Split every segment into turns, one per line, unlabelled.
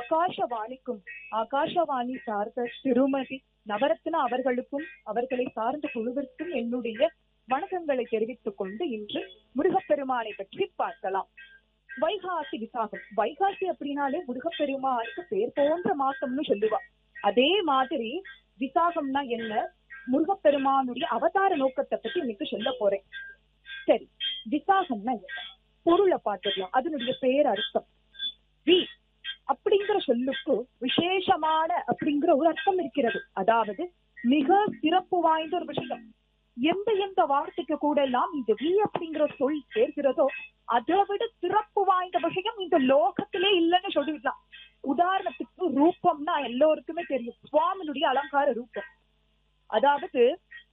ஆகாஷவாணிக்கும் ஆகாஷவாணி சார்ந்த திருமதி நவரத்னா அவர்களுக்கும் அவர்களை சார்ந்த குழுவிற்கும் என்னுடைய வணக்கங்களை தெரிவித்துக் கொண்டு இன்று முருகப்பெருமானை பற்றி பார்க்கலாம் வைகாசி விசாகம் வைகாசி அப்படின்னாலே முருகப்பெருமானுக்கு பேர் போன்ற மாசம்னு சொல்லுவா அதே மாதிரி விசாகம்னா என்ன முருகப்பெருமானுடைய அவதார நோக்கத்தை பத்தி இன்னைக்கு சொல்ல போறேன் சரி விசாகம்னா என்ன பொருளை பார்த்துக்கலாம் அதனுடைய பேர் அர்த்தம் வி அப்படிங்கிற சொல்லுக்கு விசேஷமான அப்படிங்கிற ஒரு அர்த்தம் இருக்கிறது அதாவது மிக சிறப்பு வாய்ந்த ஒரு விஷயம் எந்த எந்த வார்த்தைக்கு கூட எல்லாம் இந்த வி அப்படிங்கிற சொல் சேர்க்கிறதோ அதை விட சிறப்பு வாய்ந்த விஷயம் இந்த லோகத்திலே இல்லைன்னு சொல்லிடலாம் உதாரணத்துக்கு ரூபம்னா எல்லோருக்குமே தெரியும் சுவாமினுடைய அலங்கார ரூபம் அதாவது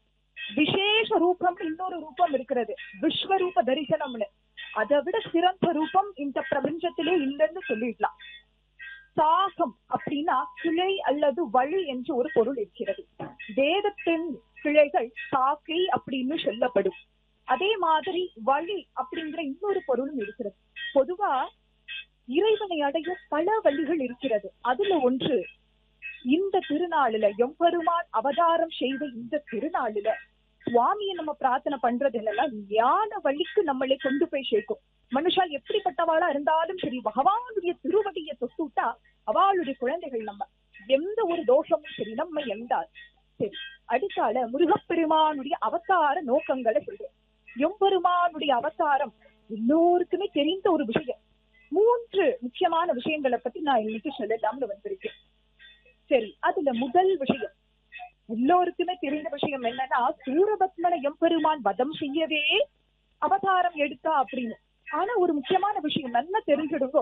விசேஷ ரூபம் இன்னொரு ரூபம் இருக்கிறது விஸ்வரூப தரிசனம்னு அதை விட சிறந்த ரூபம் இந்த பிரபஞ்சத்திலே இல்லைன்னு சொல்லிடலாம் சாகம் அப்படின்னா கிளை அல்லது வழி என்று ஒரு பொருள் இருக்கிறது வேதத்தின் கிளைகள் சாக்கை அப்படின்னு சொல்லப்படும் அதே மாதிரி வழி அப்படிங்கிற இன்னொரு பொருளும் இருக்கிறது பொதுவா இறைவனை அடைய பல வழிகள் இருக்கிறது அதுல ஒன்று இந்த திருநாளுல எம்பெருமான் அவதாரம் செய்த இந்த திருநாளுல சுவாமியை நம்ம பிரார்த்தனை பண்றது என்னெல்லாம் ஞான வழிக்கு நம்மளை கொண்டு போய் சேர்க்கும் மனுஷால் எப்படிப்பட்டவாளா இருந்தாலும் சரி பகவானுடைய திருவடியை தொட்டுட்டா அவளுடைய குழந்தைகள் நம்ம எந்த ஒரு தோஷமும் சரி நம்ம எந்தார் சரி அடுத்தால முருகப்பெருமானுடைய அவதார நோக்கங்களை சொல்றேன் எம்பெருமானுடைய அவதாரம் எல்லோருக்குமே தெரிந்த ஒரு விஷயம் மூன்று முக்கியமான விஷயங்களை பத்தி நான் இன்னைக்கு சொல்லலாம்னு வந்திருக்கேன் சரி அதுல முதல் விஷயம் எல்லோருக்குமே தெரிந்த விஷயம் என்னன்னா சூரபத்மன எம்பெருமான் வதம் செய்யவே அவதாரம் எடுத்தா அப்படின்னு ஆனா ஒரு முக்கியமான விஷயம் நல்லா தெரிஞ்சிடுங்கோ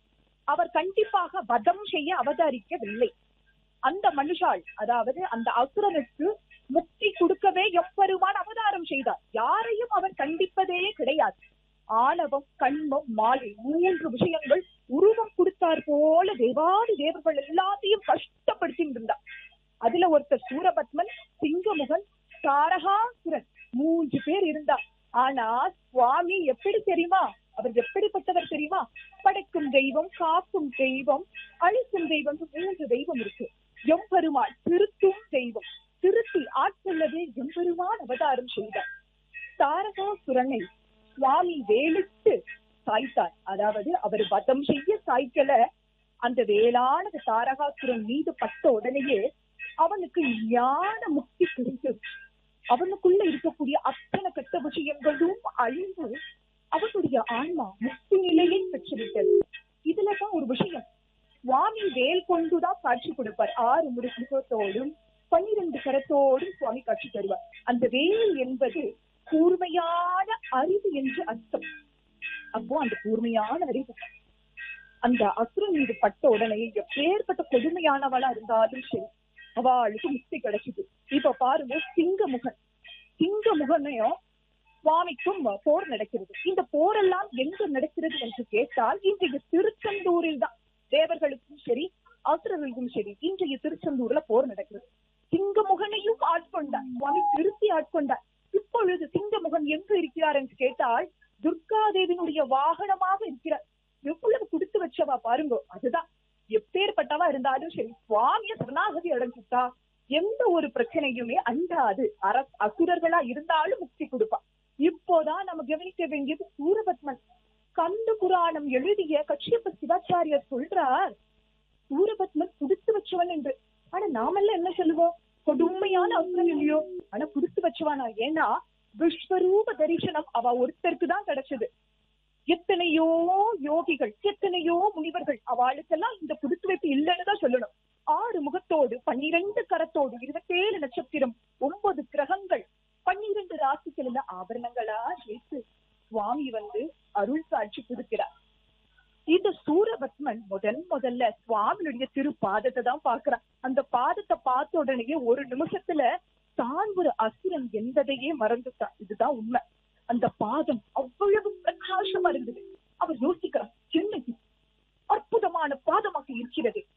அவர் கண்டிப்பாக வதம் செய்ய அவதரிக்கவில்லை அந்த மனுஷாள் அதாவது அந்த அசுரனுக்கு முக்தி கொடுக்கவே எம்பெருமான் அவதாரம் செய்தார் யாரையும் அவர் கண்டிப்பதே கிடையாது ஆணவம் கண்மம் மாலை மூன்று விஷயங்கள் உருவம் கொடுத்தார் போல தேவாதி தேவர்கள் எல்லாத்தையும் கஷ்டப்படுத்திட்டு இருந்தார் அதுல ஒருத்தர் சூரபத்மன் சிங்கமுகன் தாரகாசுரன் மூன்று பேர் இருந்தார் ஆனா சுவாமி எப்படி தெரியுமா அவர் எப்படிப்பட்டவர் தெரியுமா படைக்கும் தெய்வம் காக்கும் தெய்வம் அழிக்கும் தெய்வம் மூன்று தெய்வம் இருக்கு எம்பெருமான் திருத்தும் தெய்வம் திருத்தி ஆட்கொள்ளவே எம்பெருமான் அவதாரம் செய்தார் தாரகாசுரனை சுவாமி வேலிட்டு சாய்த்தார் அதாவது அவர் வதம் செய்ய சாய்க்கல அந்த வேளானது தாரகாசுரன் மீது பட்ட உடனேயே அவனுக்கு ஞான முக்தி கிடைத்தது அவனுக்குள்ள இருக்கக்கூடிய அத்தனை கெட்ட விஷயங்களும் அழிந்து அவனுடைய ஆன்மா முக்தி நிலையை பெற்றுவிட்டது இதுலதான் ஒரு விஷயம் சுவாமி வேல் கொண்டுதான் காட்சி கொடுப்பார் ஆறு முருகத்தோடும் பன்னிரண்டு கரத்தோடும் சுவாமி காட்சி தருவார் அந்த வேல் என்பது கூர்மையான அறிவு என்று அர்த்தம் அப்போ அந்த கூர்மையான அறிவு அந்த அசுரன் மீது பட்ட உடனே எப்பேற்பட்ட கொடுமையானவளா இருந்தாலும் சரி அவளுக்கு முக்தி கிடைச்சது இப்ப பாருங்க சிங்கமுகன் சிங்கமுகனையும் சுவாமிக்கும் போர் நடக்கிறது இந்த போரெல்லாம் எங்க நடக்கிறது என்று கேட்டால் இன்றைய திருச்செந்தூரில் தான் தேவர்களுக்கும் சரி அசுரர்களுக்கும் சரி இன்றைய திருச்செந்தூர்ல போர் நடக்கிறது சிங்கமுகனையும் ஆட்கொண்டார் சுவாமி திருத்தி ஆட்கொண்டார் இப்பொழுது சிங்கமுகன் எங்க இருக்கிறார் என்று கேட்டால் துர்காதேவினுடைய வாகனமாக இருக்கிறார் எவ்வளவு கொடுத்து வச்சவா பாருங்க அதுதான் எப்பேற்பட்டவா இருந்தாலும் சரி சுவாமிய சரணாகதி அடைஞ்சுட்டா எந்த ஒரு பிரச்சனையுமே அண்டாது அர அசுரர்களா இருந்தாலும் முக்தி கொடுப்பா இப்போதான் நம்ம கவனிக்க வேண்டியது சூரபத்மன் கந்த புராணம் எழுதிய கட்சியப்ப சிவாச்சாரியர் சொல்றார் சூரபத்மன் குடுத்து வச்சவன் என்று ஆனா நாமெல்லாம் என்ன சொல்லுவோம் கொடுமையான அசுரன் இல்லையோ ஆனா குடுத்து வச்சவானா ஏன்னா விஸ்வரூப தரிசனம் அவ ஒருத்தருக்கு தான் கிடைச்சது எத்தனையோ யோகிகள் எத்தனையோ முனிவர்கள் அவளுக்கெல்லாம் இந்த குடுத்து வைப்பு இல்லைன்னு தான் சொல்லணும் ஆறு முகத்தோடு பன்னிரண்டு கரத்தோடு இருபத்தேழு நட்சத்திரம் ஒன்பது கிரகங்கள் பன்னிரண்டு ராசிகள் ஆபரணங்களா சேர்த்து சுவாமி வந்து அருள் காட்சி கொடுக்கிறார் இந்த சூரபத்மன் முதன் முதல்ல சுவாமியுடைய திரு பாதத்தை தான் பாக்குறான் அந்த பாதத்தை பார்த்த உடனேயே ஒரு நிமிஷத்துல தான் ஒரு அசுரன் என்பதையே மறந்துட்டான் இதுதான் உண்மை அந்த பாதம் அவ்வளவு பிரகாசமா இருந்தது அவர் யோசிக்கிறார் என்ன இது? அற்புதமான பாதமாக இருக்கிறது